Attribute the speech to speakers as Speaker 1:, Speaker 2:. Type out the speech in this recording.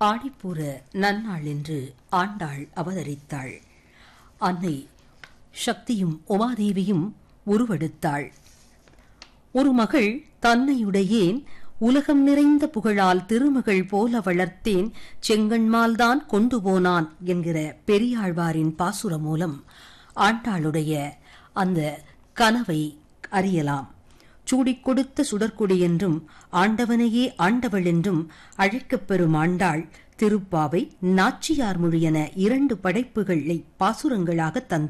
Speaker 1: ஆடிப்பூர நன்னாள் என்று ஆண்டாள் அவதரித்தாள் அன்னை சக்தியும் உமாதேவியும் உருவெடுத்தாள் ஒரு மகள் தன்னையுடையேன் உலகம் நிறைந்த புகழால் திருமகள் போல வளர்த்தேன் செங்கண்மால்தான் கொண்டு போனான் என்கிற பெரியாழ்வாரின் பாசுர மூலம் ஆண்டாளுடைய அந்த கனவை அறியலாம் சூடிக் கொடுத்த சுடற்குடி என்றும் ஆண்டவனையே ஆண்டவள் என்றும் அழைக்கப் பெறும் ஆண்டாள் திருப்பாவை நாச்சியார் மொழி என இரண்டு படைப்புகளை பாசுரங்களாக தந்த